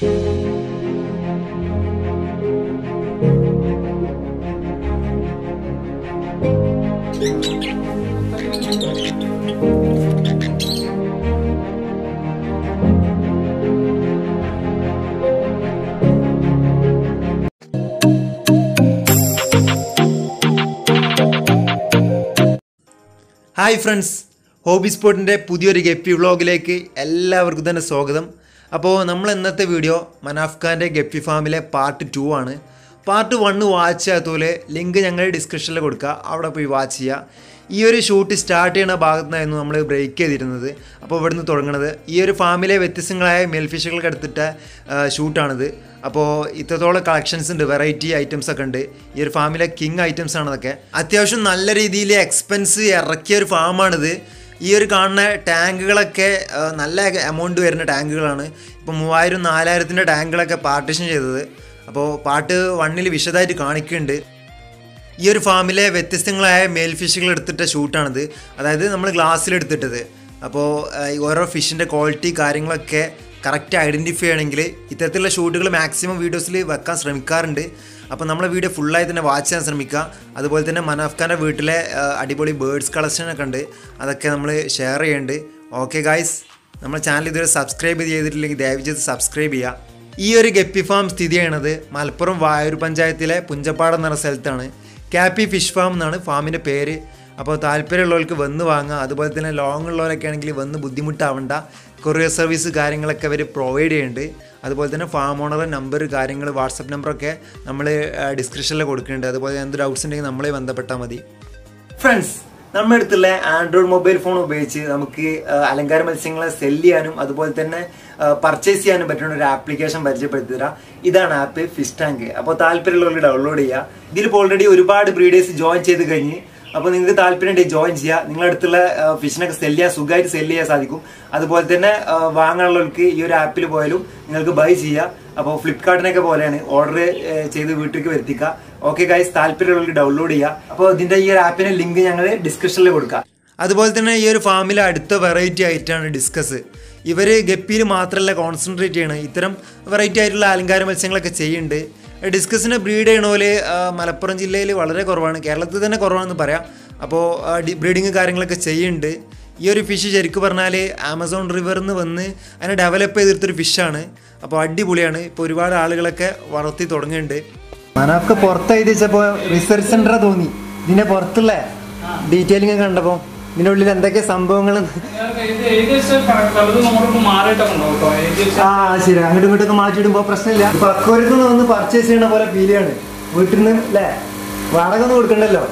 Hi friends hobby സ്പോർട്ടിൻ്റെ പുതിയൊരു guppy വ്ളോഗിലേക്ക് എല്ലാവർക്കും തന്നെ സ്വാഗതം അപ്പോൾ നമ്മൾ ഇന്നത്തെ വീഡിയോ മനാഫ് ഖാൻ്റെ ഗപ്പി ഫാമിലെ പാർട്ട് ടു ആണ് പാർട്ട് വണ്ണ് വാച്ച് ചെയ്യാത്തപോലെ ലിങ്ക് ഞങ്ങൾ ഡിസ്ക്രിപ്ഷനിൽ കൊടുക്കുക അവിടെ പോയി വാച്ച് ചെയ്യുക ഈ ഒരു ഷൂട്ട് സ്റ്റാർട്ട് ചെയ്യുന്ന ഭാഗത്തു നിന്നായിരുന്നു നമ്മൾ ബ്രേക്ക് ചെയ്തിരുന്നത് അപ്പോൾ ഇവിടുന്ന് തുടങ്ങുന്നത് ഈ ഒരു ഫാമിലെ വ്യത്യസ്തങ്ങളായ മെൽഫിഷുകൾക്ക് എടുത്തിട്ട ഷൂട്ടാണിത് അപ്പോൾ ഇത്രത്തോളം കളക്ഷൻസ് ഉണ്ട് വെറൈറ്റി ഐറ്റംസ് ഒക്കെ ഉണ്ട് ഈ ഒരു ഫാമിലെ കിങ് ഐറ്റംസ് ആണ് അതൊക്കെ അത്യാവശ്യം നല്ല രീതിയിൽ എക്സ്പെൻസ് ഇറക്കിയ ഒരു ഫാമാണിത് ഈ ഒരു കാണുന്ന ടാങ്കുകളൊക്കെ ആ, നല്ല എമൗണ്ട് വരുന്ന ടാങ്കുകളാണ് ഇപ്പോൾ മൂവായിരം നാലായിരത്തിൻ്റെ ടാങ്കുകളൊക്കെ പാർട്ടിഷൻ ചെയ്തത് അപ്പോൾ പാട്ട് വണ്ണിൽ വിശദമായിട്ട് കാണിക്കുന്നുണ്ട് ഈ ഒരു ഫാമിലെ വ്യത്യസ്തങ്ങളായ മെയിൽ ഫിഷുകൾ എടുത്തിട്ട ഷൂട്ടാണിത് അതായത് നമ്മൾ ഗ്ലാസ്സിലെടുത്തിട്ടത് അപ്പോൾ ആ, ഈ ഓരോ ഫിഷിൻ്റെ ക്വാളിറ്റി കാര്യങ്ങളൊക്കെ കറക്റ്റ് ഐഡൻറ്റിഫൈ ചെയ്യണമെങ്കിൽ ഇത്തരത്തിലുള്ള ഷൂട്ടുകൾ മാക്സിമം വീഡിയോസിൽ വെക്കാൻ ശ്രമിക്കാറുണ്ട് അപ്പോൾ നമ്മളെ വീഡിയോ ഫുള്ളായി തന്നെ വാച്ച് ചെയ്യാൻ ശ്രമിക്കുക അതുപോലെ തന്നെ മനാഫ് ഖാൻ്റെ വീട്ടിലെ ആ, അടിപൊളി ബേർഡ്സ് കളക്ഷനൊക്കെ ഉണ്ട് അതൊക്കെ നമ്മൾ ഷെയർ ചെയ്യുന്നുണ്ട് ഓക്കെ ഗായ്സ് നമ്മുടെ ചാനൽ ഇതുവരെ സബ്സ്ക്രൈബ് ചെയ്തിട്ടില്ലെങ്കിൽ ദയവ് ചെയ്ത് സബ്സ്ക്രൈബ് ചെയ്യുക ഈ ഒരു ഗപ്പി ഫാം സ്ഥിതി ചെയ്യണത് മലപ്പുറം വായൂർ പഞ്ചായത്തിലെ പുഞ്ചപ്പാടം എന്ന സ്ഥലത്താണ് കാപ്പി ഫിഷ് ഫാം എന്നാണ് ഫാമിൻ്റെ പേര് അപ്പോൾ താല്പര്യമുള്ളവർക്ക് വന്ന് വാങ്ങുക അതുപോലെ തന്നെ ലോങ് ഉള്ളവരൊക്കെ ആണെങ്കിൽ വന്ന് ബുദ്ധിമുട്ടാവണ്ട കൊറിയർ സർവീസ് കാര്യങ്ങളൊക്കെ അവർ പ്രൊവൈഡ് ചെയ്യുന്നുണ്ട് അതുപോലെ തന്നെ ഫാം ഓണറുടെ നമ്പർ കാര്യങ്ങൾ വാട്സപ്പ് നമ്പറൊക്കെ നമ്മൾ ഡിസ്ക്രിപ്ഷനിൽ കൊടുക്കുന്നുണ്ട് അതുപോലെ എന്ത് ഡൗട്ട്സ് ഉണ്ടെങ്കിൽ നമ്മളെ ബന്ധപ്പെട്ടാൽ മതി ഫ്രണ്ട്സ് നമ്മുടെ അടുത്തുള്ള ആൻഡ്രോയിഡ് മൊബൈൽ ഫോൺ ഉപയോഗിച്ച് നമുക്ക് ആ, അലങ്കാര മത്സ്യങ്ങളെ സെല് ചെയ്യാനും അതുപോലെ തന്നെ പർച്ചേസ് ചെയ്യാനും പറ്റുന്ന ഒരു ആപ്ലിക്കേഷൻ പരിചയപ്പെടുത്തി തരാം ഇതാണ് ആപ്പ് ഫിഷ് ടാങ്ക് അപ്പോൾ താല്പര്യമുള്ളവർക്ക് ഡൗൺലോഡ് ചെയ്യുക ഇതിലിപ്പോൾ ഓൾറെഡി ഒരുപാട് ബ്രീഡേഴ്സ് ജോയിൻ ചെയ്ത് കഴിഞ്ഞ് അപ്പോൾ നിങ്ങൾക്ക് താല്പര്യമുണ്ടെങ്കിൽ ജോയിൻ ചെയ്യുക നിങ്ങളുടെ അടുത്തുള്ള ഫിഷിനൊക്കെ സെല് ചെയ്യാൻ സുഖമായിട്ട് സെല് ചെയ്യാൻ സാധിക്കും അതുപോലെ തന്നെ ആ, വാങ്ങാനുള്ളവർക്ക് ഈ ഒരു ആപ്പിൽ പോയാലും നിങ്ങൾക്ക് ബൈ ചെയ്യാം അപ്പോൾ ഫ്ലിപ്കാർട്ടിനൊക്കെ പോലെയാണ് ഓർഡർ ചെയ്ത് വീട്ടിലേക്ക് വരുത്തിക്കുക ഓക്കെ ഗൈസ് താല്പര്യമുള്ളവർക്ക് ഡൗൺലോഡ് ചെയ്യുക അപ്പോൾ ഇതിന്റെ ഈ ഒരു ആപ്പിന്റെ ലിങ്ക് ഞങ്ങൾ ഡിസ്ക്രിപ്ഷനിൽ കൊടുക്കാം അതുപോലെ തന്നെ ഈ ഒരു ഫാമിലെ അടുത്ത വെറൈറ്റി ആയിട്ടാണ് ഡിസ്കസ് ഇവർ ഗപ്പിയിൽ മാത്രമല്ല കോൺസെൻട്രേറ്റ് ചെയ്യണം ഇത്തരം വെറൈറ്റി ആയിട്ടുള്ള അലങ്കാര മത്സ്യങ്ങളൊക്കെ ചെയ്യുന്നുണ്ട് ഡിസ്കസിനെ ബ്രീഡ് ചെയ്യണ പോലെ ആ, മലപ്പുറം ജില്ലയിൽ വളരെ കുറവാണ് കേരളത്തിൽ തന്നെ കുറവാണെന്ന് പറയാം അപ്പോൾ ബ്രീഡിങ് കാര്യങ്ങളൊക്കെ ചെയ്യുന്നുണ്ട് ഈ ഒരു ഫിഷ് ശരിക്കും പറഞ്ഞാൽ ആമസോൺ റിവറിൽ നിന്ന് വന്ന് അതിനെ ഡെവലപ്പ് ചെയ്തെടുത്തൊരു ഫിഷാണ് അപ്പോൾ അടിപൊളിയാണ് ഇപ്പോൾ ഒരുപാട് ആളുകളൊക്കെ വളർത്തി തുടങ്ങിയിട്ടുണ്ട് മനാഫ്ക്ക് പുറത്ത് എഴുതി വെച്ചപ്പോൾ റിസർച്ച് സെന്റർ തോന്നി ഇതിന്റെ പുറത്തുള്ള ഡീറ്റെയിലിംഗ് കണ്ടപ്പോൾ ഇതിന്റെ ഉള്ളിൽ എന്തൊക്കെ സംഭവങ്ങൾ ഇത് ഏകദേശം പലതും നമ്മളിപ്പോ മാറിയിട്ടൊക്കെ ഉണ്ടാവും കേട്ടോ ഏകദേശം ആ ശരി അങ്ങോട്ടും ഇങ്ങോട്ടൊക്കെ മാറ്റിയിടുമ്പോൾ പ്രശ്നമില്ല ഇപ്പൊ അക്കോരത്ത് നിന്ന് വന്ന് പർച്ചേസ് ചെയ്യണ പോലെ ഫീൽ ചെയ്യാണ് വീട്ടിൽ നിന്ന് അല്ലേ വാടക ഒന്നും കൊടുക്കണ്ടല്ലോ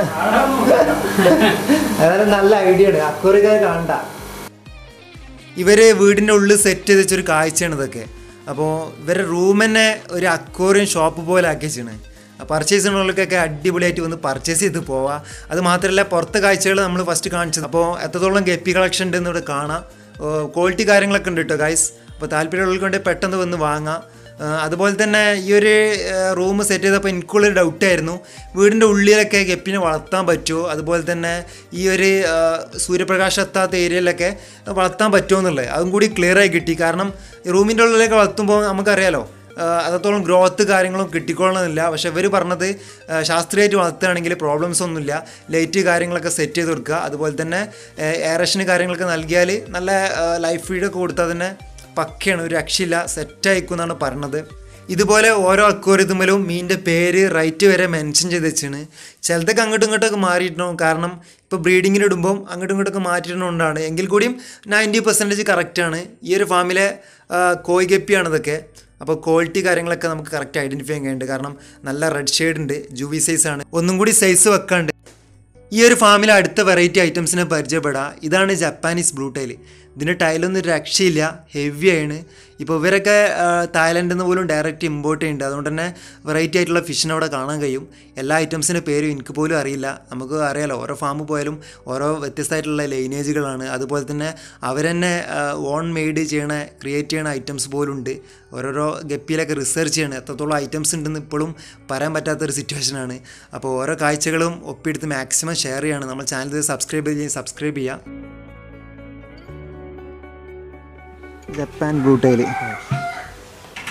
അതായത് നല്ല ഐഡിയ ആണ് അക്കോറിക്കാർ കാണണ്ട ഇവര് വീടിൻ്റെ ഉള്ളിൽ സെറ്റ് ചെയ്ത് വെച്ചൊരു കാഴ്ചയാണ് ഇതൊക്കെ അപ്പോൾ ഇവരുടെ റൂം തന്നെ ഒരു അക്വോറിയം ഷോപ്പ് പോലെ ആക്കി വെച്ചാണ് പർച്ചേസ് ചെയ്യുന്നവർക്കൊക്കെ അടിപൊളിയായിട്ട് വന്ന് പർച്ചേസ് ചെയ്ത് പോവാം അത് മാത്രമല്ല പുറത്തെ കാഴ്ചകൾ നമ്മൾ ഫസ്റ്റ് കാണിച്ചത് അപ്പോൾ എത്രത്തോളം ഗപ്പി കളക്ഷൻ ഉണ്ട് എന്നിവിടെ കാണാം ക്വാളിറ്റി കാര്യങ്ങളൊക്കെ ഉണ്ട് കേട്ടോ ഗൈസ് അപ്പോൾ താല്പര്യമുള്ളവർക്ക് വേണ്ടി പെട്ടെന്ന് വന്ന് വാങ്ങാം ആ, അതുപോലെ തന്നെ ഈ ഒരു റൂം സെറ്റ് ചെയ്തപ്പോൾ എനിക്കുള്ളൊരു ഡൗട്ടായിരുന്നു വീടിൻ്റെ ഉള്ളിലൊക്കെ ഗപ്പിനെ വളർത്താൻ പറ്റുമോ അതുപോലെ തന്നെ ഈ ഒരു ആ, സൂര്യപ്രകാശം എത്താത്ത ഏരിയയിലൊക്കെ വളർത്താൻ പറ്റുമോ എന്നുള്ളത് അതും കൂടി ക്ലിയർ ആയി കിട്ടി കാരണം റൂമിൻ്റെ ഉള്ളിലൊക്കെ വളർത്തുമ്പോൾ നമുക്കറിയാലോ ആ, അത്രത്തോളം ഗ്രോത്ത് കാര്യങ്ങളും കിട്ടിക്കൊള്ളണമെന്നില്ല പക്ഷെ ഇവർ പറഞ്ഞത് ആ, ശാസ്ത്രീയമായിട്ട് വളർത്തുകയാണെങ്കിൽ പ്രോബ്ലംസ് ഒന്നുമില്ല ലൈറ്റ് കാര്യങ്ങളൊക്കെ സെറ്റ് ചെയ്ത് കൊടുക്കുക അതുപോലെ തന്നെ എയറേഷന് കാര്യങ്ങളൊക്കെ നൽകിയാൽ നല്ല ലൈഫ് ഫീഡൊക്കെ കൊടുത്താൽ തന്നെ പക്കയാണ് ഒരു രക്ഷയില്ല സെറ്റായിക്കും എന്നാണ് പറഞ്ഞത് ഇതുപോലെ ഓരോ അക്വറിയത്തുമ്മലും മീനിൻ്റെ പേര് റൈറ്റ് വരെ മെൻഷൻ ചെയ്ത് വെച്ചാണ് ചിലതൊക്കെ അങ്ങോട്ടും ഇങ്ങോട്ടൊക്കെ മാറിയിട്ടുണ്ടാവും കാരണം ഇപ്പോൾ ബ്രീഡിങ്ങിന് ഇടുമ്പം അങ്ങോട്ടും ഇങ്ങോട്ടൊക്കെ മാറ്റിയിട്ടുണ്ടാണ് എങ്കിൽ കൂടിയും നയൻറ്റി പെർസെൻറ്റേജ് കറക്റ്റാണ് ഈ ഒരു ഫാമിലെ ആ, കോഴി ഗപ്പിയാണ് ഇതൊക്കെ അപ്പോൾ ക്വാളിറ്റി കാര്യങ്ങളൊക്കെ നമുക്ക് കറക്റ്റ് ഐഡൻറ്റിഫൈ ചെയ്യാൻ കഴിയുന്നുണ്ട് കാരണം നല്ല റെഡ് ഷെയ്ഡ് ഉണ്ട് ജൂവി സൈസ് ആണ് ഒന്നും കൂടി സൈസ് വെക്കാണ്ട് ഈ ഒരു ഫാമിലെ അടുത്ത വെറൈറ്റി ഐറ്റംസിനെ പരിചയപ്പെടാം ഇതാണ് ജപ്പാനീസ് ബ്ലൂ ടൈൽ ഇതിൻ്റെ ടൈലൊന്നും ഒരു രക്ഷയില്ല ഹെവി ആണ് ഇപ്പോൾ ഇവരൊക്കെ ആ, തായ്ലൻഡിൽ നിന്ന് പോലും ഡയറക്റ്റ് ഇമ്പോർട്ട് ചെയ്യുന്നുണ്ട് അതുകൊണ്ട് തന്നെ വെറൈറ്റി ആയിട്ടുള്ള ഫിഷിനെ അവിടെ കാണാൻ കഴിയും എല്ലാ ഐറ്റംസിൻ്റെ പേരും എനിക്ക് പോലും അറിയില്ല നമുക്ക് അറിയാലോ ഓരോ ഫാമിൽ പോയാലും ഓരോ വ്യത്യസ്തമായിട്ടുള്ള ലൈനേജുകളാണ് അതുപോലെ തന്നെ അവരെന്നെ ഓൺ മെയ്ഡ് ചെയ്യണ ക്രിയേറ്റ് ചെയ്യണ ഐറ്റംസ് പോലും ഉണ്ട് ഓരോരോ ഗപ്പിയിലൊക്കെ റിസർച്ച് ചെയ്യണം എത്രത്തോളം ഐറ്റംസ് ഉണ്ടെന്ന് ഇപ്പോഴും പറയാൻ പറ്റാത്തൊരു സിറ്റുവേഷനാണ് അപ്പോൾ ഓരോ കാഴ്ചകളും ഒപ്പിയെടുത്ത് മാക്സിമം ഷെയർ ചെയ്യാണ് നമ്മൾ ചാനൽ സബ്സ്ക്രൈബ് ചെയ്ത് സബ്സ്ക്രൈബ് ചെയ്യുക ജപ്പാൻ ബ്ലൂ ടൈൽ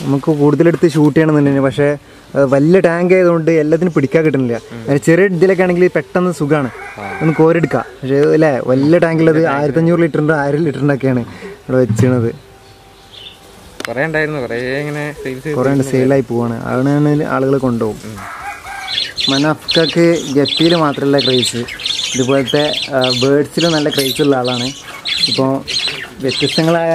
നമുക്ക് കൂടുതലെടുത്ത് ഷൂട്ട് ചെയ്യണമെന്നുണ്ടെങ്കിൽ പക്ഷേ ഏഹ്, വലിയ ടാങ്ക് ആയതുകൊണ്ട് എല്ലാത്തിനും പിടിക്കാൻ കിട്ടുന്നില്ല അതിന് ചെറിയ ഇതിലൊക്കെ ആണെങ്കിൽ പെട്ടെന്ന് സുഖമാണ് ഒന്ന് കോരെടുക്കാം പക്ഷേ അല്ലേ വലിയ ടാങ്കിലത് ആയിരത്തഞ്ഞൂറ് ലിറ്ററിൻ്റെ ആയിരം ലിറ്ററിൻ്റെ ഒക്കെയാണ് ഇവിടെ വെച്ചിരുന്നത് കുറേ ഉണ്ടായിരുന്നു കുറേ ഇങ്ങനെ സെയിൽസ് കുറേ സെയിലായി പോവാണ് അതാണ് ആളുകൾ കൊണ്ടുപോകും മനാഫ്കക്ക് ഗപ്പിയിൽ മാത്രമല്ല ക്രൈസ് ഇതുപോലത്തെ ബേഡ്സിൽ നല്ല ക്രൈസ് ഉള്ള ആളാണ് ഇപ്പോൾ വ്യത്യസ്തങ്ങളായ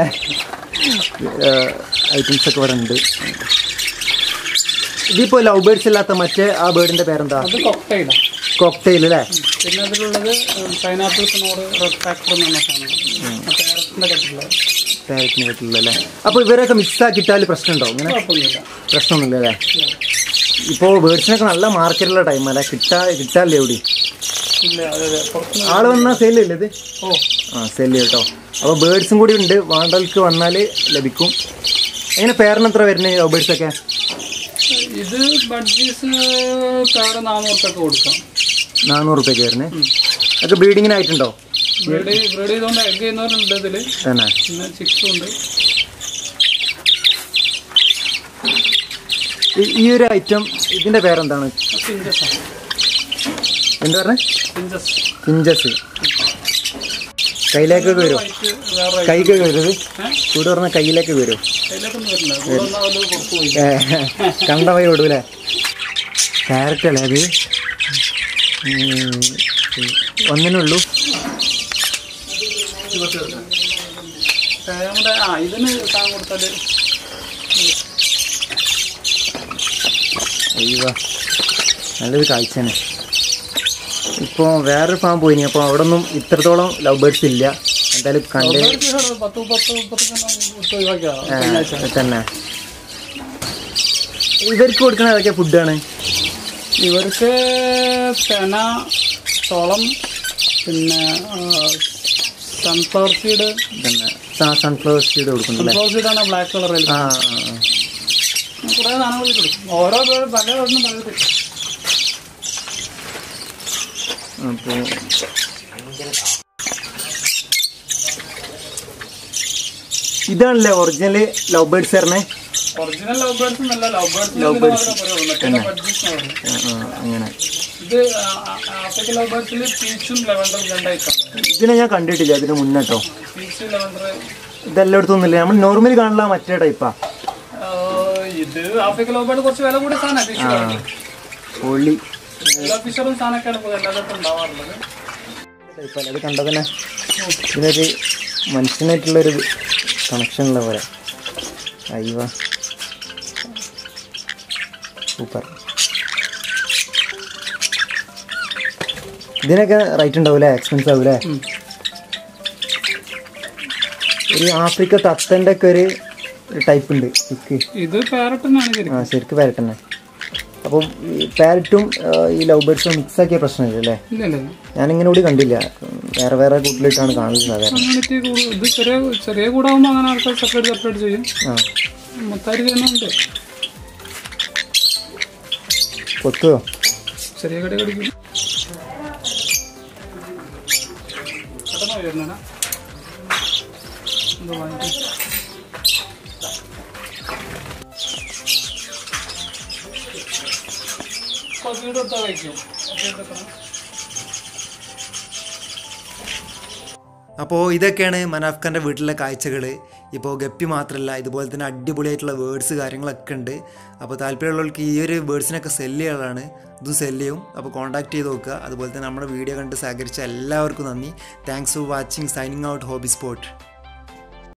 ഐറ്റംസ് ഒക്കെ ഇവിടെ ഉണ്ട് ഇതിപ്പോൾ ലവ് ബേഡ്സ് ഇല്ലാത്ത മറ്റേ ആ ബേർഡിൻ്റെ പേരെന്താ അത് കൊക്കയിലാണ് കോക്ടെയിൽ അല്ലേ പിന്നെ അതിലുള്ളത് പൈനാപ്പിൾ സ്നോറ് റെഡ് ഫാക്ടർ എന്ന് പറഞ്ഞ സാധനമാണ് പാരറ്റിൻ്റെ കട്ടിലുള്ള പാരറ്റിന് പറ്റില്ല അല്ലേ അപ്പോൾ ഇവരൊക്കെ മിക്സ് ആക്കിയിട്ടാൽ പ്രശ്നമുണ്ടോ ഇങ്ങനെ കുഴപ്പമൊന്നുമില്ല പ്രശ്നമൊന്നുമില്ല അല്ലേ ഇപ്പോൾ ബേഡ്സിനൊക്കെ നല്ല മാർക്കറ്റുള്ള ടൈമല്ലേ കിട്ടാ കിട്ടാല്ലേ എവിടെ ഇല്ല അതെ അതെ പുറത്ത് ആള് വന്നാൽ സെയിൽ ഇല്ലേ ഇത് ഓ ആ സെയിൽ കേട്ടോ അപ്പോൾ ബേഡ്സും കൂടി ഉണ്ട് വാണ്ടൽക്ക് വന്നാൽ ലഭിക്കും എങ്ങനെ പേരിന് എത്ര വരുന്നത് ലവ് ബേഡ്സ് ഒക്കെ ഇത് ബഡ്ജീസ് കാറ് നാനൂറുപ്പൊക്കെ കൊടുക്കാം നാനൂറ് റുപ്യക്ക് വരുന്നത് ഒക്കെ ബ്രീഡിങ്ങിനായിട്ടുണ്ടോ ബ്രീഡ് ബ്രീഡ് ചെയ്തുകൊണ്ട് എഗ് ചെയ്യുന്നവരുണ്ട് ഇതിൽ തന്നെ പിന്നെ ചിക്സും ഉണ്ട് ഈ- ഈ ഒരു ഐറ്റം ഇതിൻ്റെ പേരെന്താണ് പിഞ്ചസ് ആണ് എന്താ പറഞ്ഞത് പിഞ്ചസ് പിഞ്ചസ് കയ്യിലേക്കൊക്കെ വരും വൈറ്റ് വേറെ കൈക്കൊക്കെ വരും ഇത് ഏഹ് കൂടെ പറഞ്ഞാൽ കയ്യിലേക്ക് വരും അതിലേക്കൊന്നും വരില്ല കൂടെ വന്നാൽ അത് പുറത്ത് പോയി ഏ, കണ്ട വഴി വിടൂലേ ക്യാരറ്റ് അല്ലേ അത് ഉം, ഒന്നിനുള്ളൂ നമ്മുടെ ആ ഇതിന് സാധനം കൊടുത്താല് അയ്യോ നല്ലൊരു കാഴ്ചയാണ് ഇപ്പോൾ വേറൊരു ഫാം പോയിനി അപ്പോൾ അവിടെ ഒന്നും ഇത്രത്തോളം ലവ് ബേർഡ്സ് ഇല്ല എന്തായാലും കണ്ട് ഒരു പത്ത് പത്ത് മുപ്പത്തെണ്ണം ഇട്ട് ഒഴിവാക്കിയതാ കഴിഞ്ഞ ആഴ്ച തന്നെ ഇവർക്ക് കൊടുക്കുന്ന ഏതൊക്കെ ഫുഡാണ് ഇവർക്ക് തെന ചോളം പിന്നെ സൺഫ്ലവർ സീഡ് തന്നെ സൺഫ്ലവർ സീഡ് കൊടുക്കുന്നുണ്ടല്ലേ സൺഫ്ലവർ സീഡാണ് ബ്ലാക്ക് കളറിൽ ആ ആ, ആ. കുറേ സാധനങ്ങൾ കൊടുക്കും ഓരോ പേര് പല ഒന്നും പലത് അപ്പോൾ ഇതാണല്ലേ ഒറിജിനൽ ലവ് ബേർഡ്സ് പറഞ്ഞേ ഒറിജിനൽ ലവ് ബേർഡ്സ് എന്നല്ല ലവ് ബേർഡ്സ് മറ്റേ ബഡ്ജീസ് ആ, ആ, അങ്ങനെ ഇത് ആഫ്രിക്കൻ ലവ് ബേർഡ്സിൽ പീച്ചും ലെവൻഡറും രണ്ടായിട്ടാണ് ഇതിനെ ഞാൻ കണ്ടിട്ടില്ല അതിന് മുന്നേ കേട്ടോ പീച്ച് ലെവൻഡർ ഇതെല്ലായിടത്തും ഒന്നുമില്ല നമ്മൾ നോർമലി കാണുന്ന മറ്റേ ടൈപ്പാ ഇത് ആഫ്രിക്കൻ ലവ് ബേർഡ് കുറച്ച് വില കൂടിയ സാധനമാണ് ഫിഷ് പൊള്ളി എല്ലാ ഫിഷറും സാധനമൊക്കെയാണ് ഇപ്പോൾ എല്ലായിടത്തും ഉണ്ടാവാറുള്ളത് ടൈപ്പല്ല അത് കണ്ടാൽ തന്നെ ഇതിനൊരു മനുഷ്യനായിട്ടുള്ളൊരു കണക്ഷൻ ഉള്ള പോലെ അയ്യോ സൂപ്പർ ഇതിനൊക്കെ റേറ്റ് ഉണ്ടാവൂലേ എക്സ്പെൻസ് ആവൂലേ ഉം. ഒരു ആഫ്രിക്ക തത്തൻ്റെ ഒക്കെ ഒരു ടൈപ്പ് ഉണ്ട് ഇക്ക് ഇത് പാരറ്റ് എന്നാണ് ശരിക്കും ആ ശരിക്കും പാരറ്റ് തന്നെ അപ്പം ഈ പാരറ്റും ഈ ലവ് ബേർഡ്സും മിക്സ് ആക്കിയ പ്രശ്നമില്ല അല്ലേ ഇല്ല ഇല്ല ഇല്ല. ഞാനിങ്ങനെ കൂടി കണ്ടില്ല വേറെ വേറെ കൂട്ടിലിട്ടാണ് കാണുന്നത് സാധാരണ കമ്മ്യൂണിറ്റി കൂടു- ഇത് ചെറിയ ചെറിയ കൂടാകുമ്പോൾ അങ്ങനെ ആൾക്കാർ സെപ്പറേറ്റ് സെപ്പറേറ്റ് ചെയ്യും ആ മൊത്തമായിട്ട് ചെയ്യുന്നുണ്ട് കൊത്തുവോ ചെറിയ കടി കടിക്കും പെട്ടെന്ന് വരുന്നേടാ എന്തോ വാങ്ങിക്കും കുറച്ചുകൂടെ എടുത്താൽ കഴിക്കും അപ്പോൾ എടുക്കണം അപ്പോൾ ഇതൊക്കെയാണ് മനാഫ് ഖാൻ്റെ വീട്ടിലെ കാഴ്ചകൾ ഇപ്പോൾ ഗപ്പി മാത്രമല്ല ഇതുപോലെ തന്നെ അടിപൊളിയായിട്ടുള്ള വേർഡ്സ് കാര്യങ്ങളൊക്കെ ഉണ്ട് അപ്പോൾ താല്പര്യമുള്ളവർക്ക് ഈ ഒരു വേർഡ്സിനൊക്കെ സെല്ല് ചെയ്യാനുള്ളതാണ് ഇതും സെല്ല് ചെയ്യും അപ്പോൾ കോൺടാക്ട് ചെയ്ത് നോക്കുക അതുപോലെ തന്നെ നമ്മുടെ വീഡിയോ കണ്ട് സഹകരിച്ച എല്ലാവർക്കും നന്ദി thanks for watching signing out hobby spot